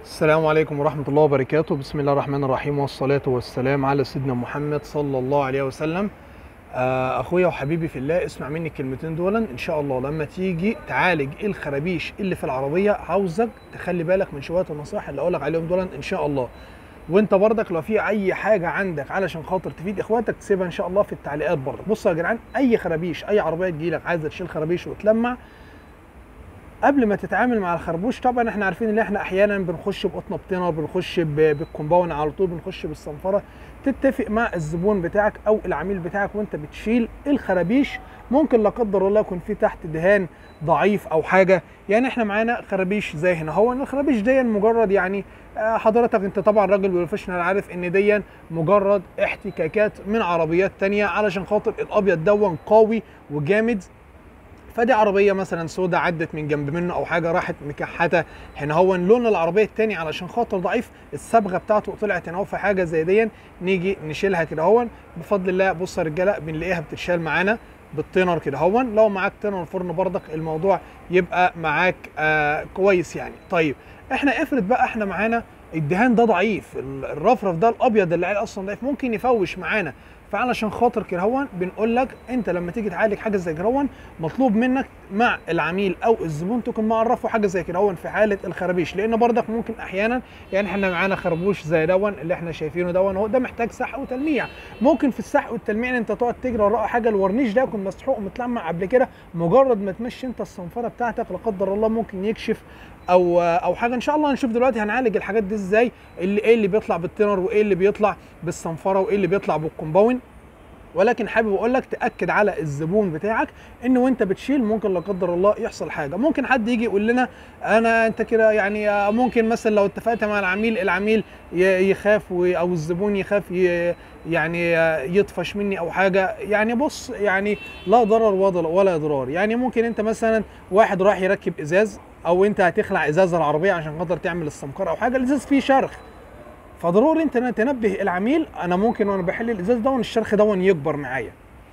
السلام عليكم ورحمة الله وبركاته بسم الله الرحمن الرحيم والصلاة والسلام على سيدنا محمد صلى الله عليه وسلم آه، اخويا وحبيبي في الله اسمع مني الكلمتين دول ان شاء الله لما تيجي تعالج الخرابيش اللي في العربية عاوزك تخلي بالك من شوية النصائح اللي اقولك عليهم دول ان شاء الله وانت برضك لو في اي حاجة عندك علشان خاطر تفيد اخواتك تسيبها ان شاء الله في التعليقات برضك بصوا يا جدعان اي خرابيش اي عربية تجيلك عايزة تشيل خرابيش وتلمع قبل ما تتعامل مع الخربوش طبعا احنا عارفين ان احنا احيانا بنخش بقطنه بتنر بنخش ب- بالكومباون على طول بنخش بالصنفره تتفق مع الزبون بتاعك او العميل بتاعك وانت بتشيل الخرابيش ممكن لا قدر الله يكون في تحت دهان ضعيف او حاجه يعني احنا معانا خرابيش زي هنا هو إن الخرابيش دي مجرد يعني آه، حضرتك انت طبعا راجل بروفيشنال عارف ان دي مجرد احتكاكات من عربيات تانية علشان خاطر الابيض دون قوي وجامد فدي عربيه مثلا سودا عدت من جنب منه او حاجه راحت مكحته هنا هو لون العربيه التاني علشان خاطر ضعيف الصبغه بتاعته طلعت هنا هو في حاجه زي دي نيجي نشيلها كده هون بفضل الله بص يا رجاله بنلاقيها بتتشال معانا بالتنر كده هون لو معاك تنر فرن برضك الموضوع يبقى معاك آه كويس يعني طيب احنا افرض بقى احنا معانا الدهان ده ضعيف ال- الرفرف ده الابيض اللي عليه اصلا ضعيف ممكن يفوش معانا فعلشان خاطر كده هون بنقول لك انت لما تيجي تعالج حاجه زي كده هون مطلوب منك مع العميل او الزبون تكون معرفه حاجه زي كده هون في حاله الخرابيش لان برضك ممكن احيانا يعني احنا معانا خربوش زي دون اللي احنا شايفينه دون هو ده محتاج سحق وتلميع ممكن في السحق والتلميع ان انت تقعد تجري وراه حاجه الورنيش ده يكون مسحوق ومتلمع قبل كده مجرد ما تمشي انت الصنفره بتاعتك لا قدر الله ممكن يكشف او او حاجه ان شاء الله هنشوف دلوقتي هنعالج الحاجات دي ازاي اللي ايه اللي بيطلع بالتنر وايه اللي بيطلع بالصنفره وايه اللي بيطلع بالكومباون ولكن حابب اقول لك تاكد على الزبون بتاعك ان وانت بتشيل ممكن لا قدر الله يحصل حاجه ممكن حد يجي يقول لنا انا انت كده يعني آه، ممكن مثلا لو اتفقت مع العميل العميل ي- يخاف و- او الزبون يخاف ي- يعني آه، يطفش مني او حاجه يعني بص يعني لا ضرر ولا ولا ضرار يعني ممكن انت مثلا واحد راح يركب ازاز او انت هتخلع ازاز العربيه عشان خاطر تعمل السمكره او حاجه الازاز فيه شرخ فضروري انت تنبه العميل انا ممكن وانا بحل الازاز دون الشرخ دون يكبر معايا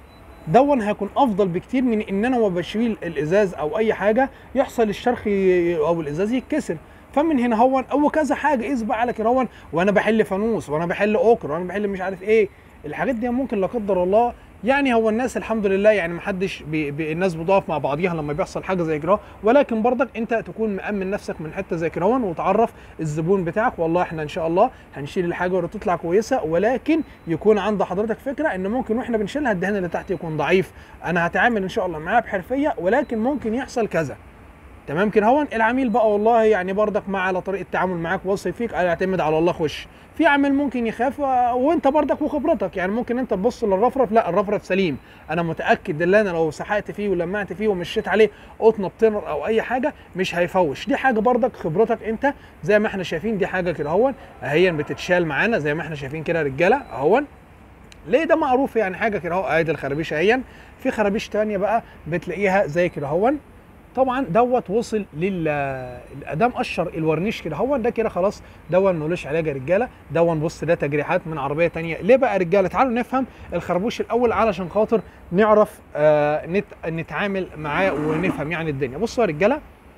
دون هيكون افضل بكتير من ان انا وبشيل الازاز او اي حاجه يحصل الشرخ ي- او الازاز يتكسر فمن هنا هون او كذا حاجه قيس بقى على كده هون وانا بحل فانوس وانا بحل اوكر وانا بحل مش عارف ايه الحاجات دي ممكن لا قدر الله يعني هو الناس الحمد لله يعني محدش بي بي الناس بتقف مع بعضيها لما بيحصل حاجه زي كده ولكن برضك انت تكون مأمن نفسك من حته زي كده هون وتعرف الزبون بتاعك والله احنا ان شاء الله هنشيل الحاجه وتطلع كويسه ولكن يكون عند حضرتك فكره ان ممكن واحنا بنشيلها الدهان اللي تحت يكون ضعيف انا هتعامل ان شاء الله معاه بحرفيه ولكن ممكن يحصل كذا تمام كده هون العميل بقى والله يعني برضك مع على طريقه التعامل معاك وصي فيك يعتمد على الله خش في عامل ممكن يخاف آه، وانت برضك وخبرتك يعني ممكن انت تبص للرفرف لا الرفرف سليم انا متاكد ان انا لو سحقت فيه ولمعت فيه ومشيت عليه قطنه بتنر او اي حاجه مش هيفوش دي حاجه برضك خبرتك انت زي ما احنا شايفين دي حاجه كده اهون اهي بتتشال معانا زي ما احنا شايفين كده يا رجاله اهون ليه ده معروف يعني حاجه كده اهو ادي الخرابيش اهي في خرابيش تانية بقى بتلاقيها زي كده اهون طبعا دوت وصل لل ادام قشر الورنيش كده هو ده كده خلاص دون ملوش علاج يا رجاله دون بص ده تجريحات من عربيه تانية ليه بقى يا رجاله تعالوا نفهم الخربوش الاول علشان خاطر نعرف آه نت نتعامل معاه ونفهم يعني الدنيا بصوا يا رجاله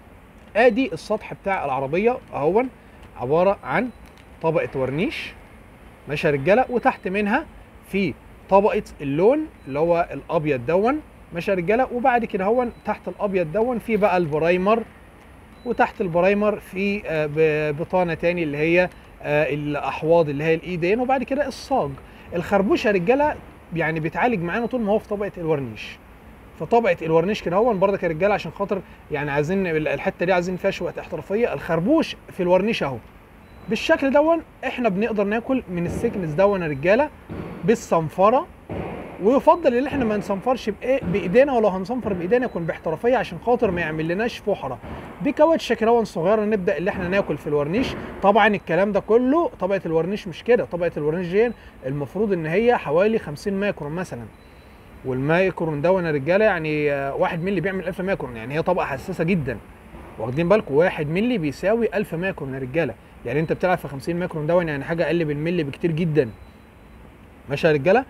ادي السطح بتاع العربيه اهون عباره عن طبقه ورنيش ماشي يا رجاله وتحت منها في طبقه اللون اللي هو الابيض دون ماشي يا رجاله وبعد كده هون تحت الابيض دون في بقى البرايمر وتحت البرايمر في آه، ب- بطانه تاني اللي هي آه، الاحواض اللي هي الايدين وبعد كده الصاج الخربوش يا رجاله يعني بيتعالج معانا طول ما هو في طبقه الورنيش في طبقه الورنيش كده هون برضك يا رجاله عشان خاطر يعني عايزين الحته دي عايزين فيها شويه احترافيه الخربوش في الورنيش اهو بالشكل دون احنا بنقدر ناكل من السكنس دون يا رجاله بالصنفره ويفضل ان احنا ما نصنفرش بايه بايدينا ولو هنصنفر بايدينا يكون باحترافيه عشان خاطر ما يعمل لناش فحره بكاوتشه كده صغيره نبدا اللي احنا ناكل في الورنيش طبعا الكلام ده كله طبقه الورنيش مش كده طبقه الورنيش دي المفروض ان هي حوالي 50 مايكرون مثلا والمايكرون ده يا رجاله يعني آه، واحد مللي بيعمل 1000 مايكرون يعني هي طبقه حساسه جدا واخدين بالكم واحد مللي بيساوي 1000 مايكرون يا رجاله يعني انت بتلعب في 50 مايكرون ده يعني حاجه اقل بالملي بكتير جدا ماشي يا رجاله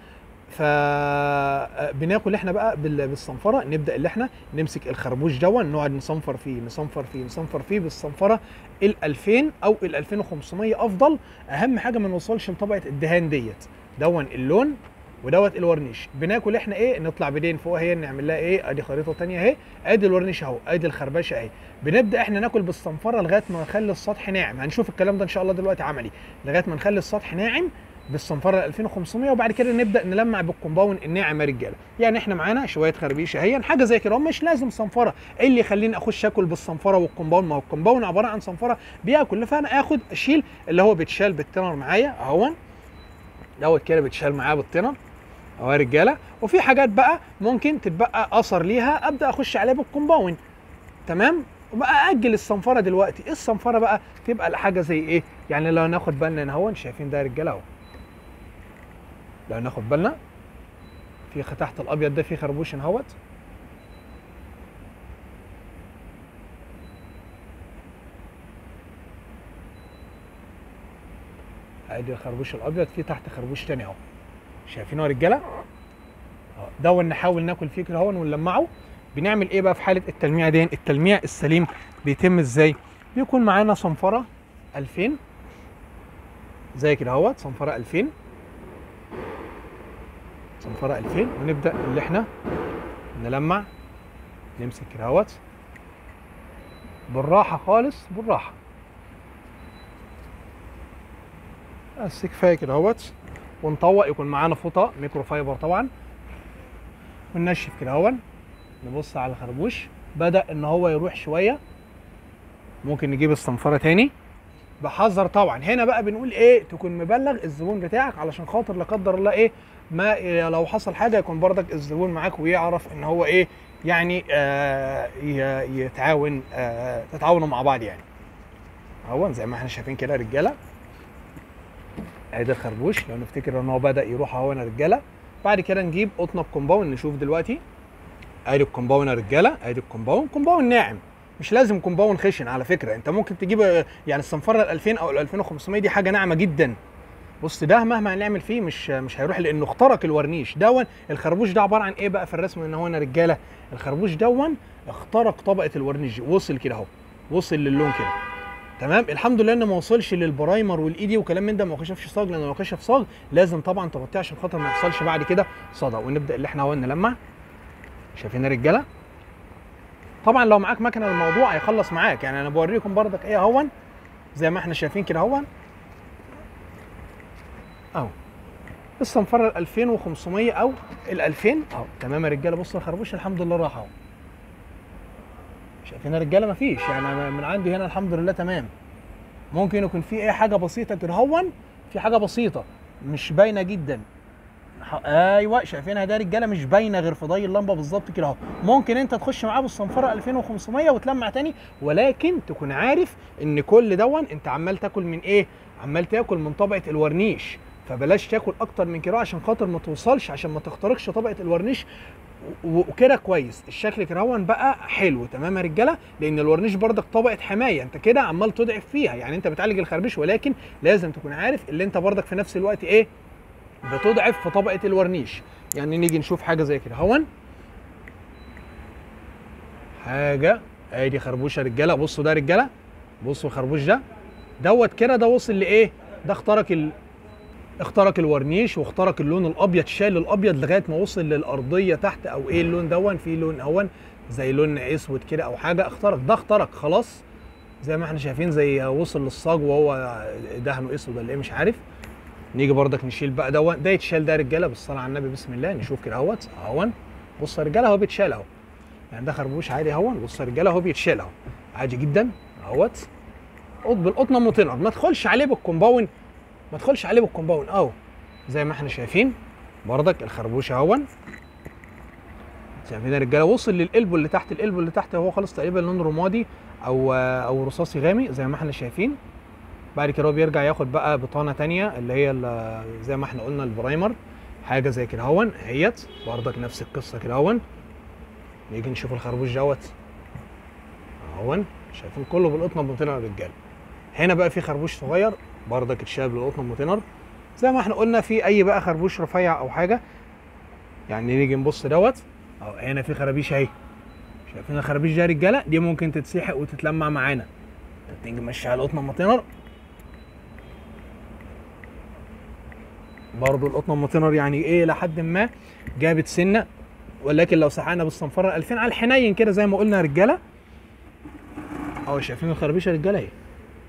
ف بناكل احنا بقى بال- بالصنفره نبدا اللي احنا نمسك الخربوش دون نقعد نصنفر فيه نصنفر فيه نصنفر فيه بالصنفره ال 2000 او ال 2500 افضل اهم حاجه ما نوصلش لطبقه الدهان ديت دون اللون ودوت الورنيش بناكل احنا ايه نطلع بدين فوق اهي نعمل لها ايه ادي خريطه تانية اهي ادي الورنيش اهو ادي الخربشه اهي بنبدا احنا ناكل بالصنفره لغايه ما نخلي السطح ناعم هنشوف الكلام ده ان شاء الله دلوقتي عملي لغايه ما نخلي السطح ناعم بالصنفره 2500 وبعد كده نبدا نلمع بالكومباون الناعم يا رجاله يعني احنا معانا شويه خربيشه اهي حاجه زي كده مش لازم صنفره ايه اللي يخليني اخش اكل بالصنفره والكومباون ما هو الكومباون عباره عن صنفره بياكل فانا اخد اشيل اللي هو بيتشال بالتنر معايا اهون دوت كده بيتشال معاه بالتنر اهو يا رجاله وفي حاجات بقى ممكن تتبقى اثر ليها ابدا اخش عليها بالكومباون تمام وبقى اجل الصنفره دلوقتي ايه الصنفره بقى تبقى حاجه زي ايه يعني لو ناخد بالنا هنا اهو شايفين ده يا رجاله اهو لو ناخد بالنا في خ- تحت الابيض ده في خربوش اهوت ادي الخربوش الابيض في تحت خربوش تاني اهو شايفينه يا رجاله اه ده نحاول ناكل فيه كده اهو ونلمعه بنعمل ايه بقى في حاله التلميع دي التلميع السليم بيتم ازاي بيكون معانا صنفره 2000 زي كده اهوت صنفره 2000 صنفره 2000 ونبدا اللي احنا نلمع نمسك كده اهوت بالراحه خالص بالراحه بس كفايه كده اهوت ونطوق يكون معانا فوطه ميكرو فايبر طبعا وننشف كده اهون نبص على الخربوش بدا ان هو يروح شويه ممكن نجيب الصنفره تاني بحذر طبعا هنا بقى بنقول ايه تكون مبلغ الزبون بتاعك علشان خاطر لا قدر الله ايه ما إيه لو حصل حاجه يكون برضك الزبون معاك ويعرف ان هو ايه يعني آه ي- يتعاون آه تتعاونوا مع بعض يعني اهو زي ما احنا شايفين كده يا رجاله ادي الخربوش لو نفتكر ان هو بدا يروح اهو يا رجاله بعد كده نجيب قطنه بكومباون نشوف دلوقتي ادي الكومباون يا رجاله ادي الكومباون كومباون ناعم مش لازم كومباون خشن على فكره انت ممكن تجيب آه، يعني الصنفره ال 2000 او ال 2500 دي حاجه ناعمه جدا بص ده مهما هنعمل فيه مش مش هيروح لانه اخترق الورنيش دون الخربوش ده عباره عن ايه بقى في الرسم ان هو يا رجاله الخربوش دون اخترق طبقه الورنيش وصل كده اهو وصل للون كده تمام الحمد لله انه ما وصلش للبرايمر والايدي وكلام من ده ما كشفش صاج لان لو كشف صاج لازم طبعا تغطيه عشان خاطر ما يحصلش بعد كده صدى ونبدا اللي احنا اهو نلمع شايفين يا رجاله طبعا لو معاك مكنه الموضوع هيخلص معاك يعني انا بوريكم بردك ايه اهون زي ما احنا شايفين كده اهون اهو الصنفره ال 2500 او ال 2000 اهو تمام يا رجاله بصوا الخربوش الحمد لله راح اهو شايفين يا رجاله مفيش يعني أنا من عندي هنا الحمد لله تمام ممكن يكون في اي حاجه بسيطه ترهون في حاجه بسيطه مش باينه جدا ح- ايوه شايفينها ده رجاله مش باينه غير في ضي اللمبه بالظبط كده اهو ممكن انت تخش معاه بالصنفره 2500 وتلمع تاني ولكن تكون عارف ان كل دون انت عمال تاكل من ايه عمال تاكل من طبقه الورنيش فبلاش تاكل اكتر من كده عشان خاطر ما توصلش عشان ما تخترقش طبقه الورنيش و- وكده كويس الشكل كرهون بقى حلو تمام يا رجاله لان الورنيش برضك طبقه حمايه انت كده عمال تضعف فيها يعني انت بتعالج الخربش ولكن لازم تكون عارف اللي انت برضك في نفس الوقت ايه بتضعف في طبقه الورنيش يعني نيجي نشوف حاجه زي كده هون حاجه ادي خربوش يا رجاله بصوا ده يا رجاله بصوا الخربوش ده دوت كده ده وصل لايه ده اخترق ال... اخترق الورنيش واخترق اللون الابيض شال الابيض لغايه ما وصل للارضيه تحت او ايه اللون دون في لون اهون زي لون اسود كده او حاجه اخترق ده اخترق خلاص زي ما احنا شايفين زي وصل للصاج وهو دهنه اسود ولا ايه مش عارف نيجي برضك نشيل بقى دون ده يتشال ده يا رجاله بالصلاه على النبي بسم الله نشوف كده اهوت اهون بص يا رجاله هو بيتشال اهو يعني ده خربوش عادي اهون بص يا رجاله هو بيتشال اهو عادي جدا اهوت قط بالقطنه مطنر ما تدخلش عليه بالكومباون ما تدخلش عليه بالكومباون اهو زي ما احنا شايفين برضك الخربوش اهون شايفين يا رجاله وصل للقلب اللي تحت القلب اللي تحت هو خلاص تقريبا لون رمادي او او رصاصي غامق زي ما احنا شايفين بعد كده هو بيرجع ياخد بقى بطانه تانية اللي هي ال- زي ما احنا قلنا البرايمر حاجه زي كده هون اهيت برضك نفس القصه كده هون نيجي نشوف الخربوش دوت اهون شايفين كله بالقطنه بمطينر يا رجاله هنا بقى في خربوش صغير برضك اتشال بالقطنه بمطينر زي ما احنا قلنا في اي بقى خربوش رفيع او حاجه يعني نيجي نبص دوت اهو هنا في خرابيش اهي شايفين الخرابيش دي يا رجاله دي ممكن تتسحق وتتلمع معانا تيجي نمشيها القطنه مطينر برضو القطنه المطينر يعني ايه لحد ما جابت سنه ولكن لو سحقنا بالصنفره 2000 على الحنين كده زي ما قلنا يا رجاله اهو شايفين الخرابيش يا رجاله اهي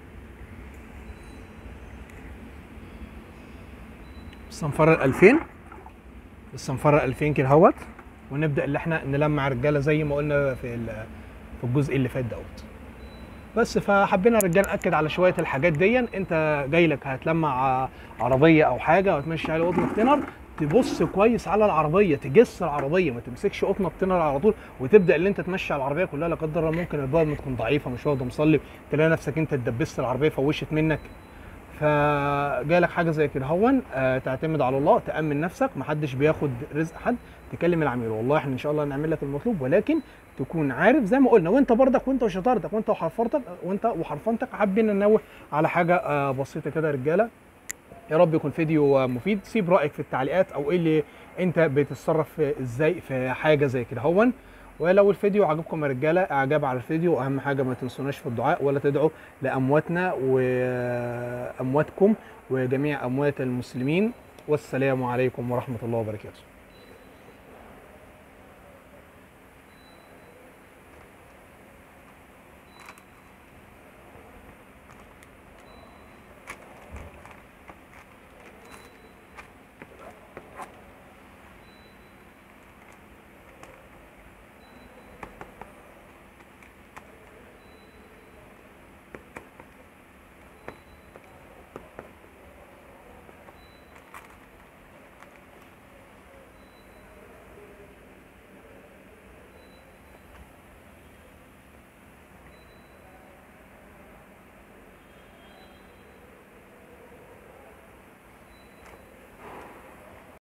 الصنفره ال 2000 الصنفره 2000 كده اهوت ونبدا اللي احنا نلمع رجاله زي ما قلنا في ال- في الجزء اللي فات دوت بس فحبينا رجاله ناكد على شويه الحاجات دي انت جاي لك هتلمع عربيه او حاجه وتمشي على قطن التنر تبص كويس على العربيه تجس العربيه ما تمسكش قطن التنر على طول وتبدا اللي انت تمشي على العربيه كلها لا قدر الله ممكن البلد تكون ضعيفه مش واخده مصلي تلاقي نفسك انت اتدبست العربيه فوشت منك فجالك حاجه زي كده هون آه تعتمد على الله تامن نفسك محدش بياخد رزق حد تكلم العميل والله احنا ان شاء الله نعمل لك المطلوب ولكن تكون عارف زي ما قلنا وانت برضك وانت وشطارتك وانت وحرفنتك وانت وحرفنتك حابين ننوه على حاجه آه بسيطه كده يا رجاله يا رب يكون فيديو آه، مفيد سيب رايك في التعليقات او ايه اللي انت بتتصرف ازاي في حاجه زي كده هون ولو الفيديو عجبكم يا رجاله اعجاب على الفيديو واهم حاجه ما تنسوناش في الدعاء ولا تدعوا لامواتنا وامواتكم وجميع اموات المسلمين والسلام عليكم ورحمه الله وبركاته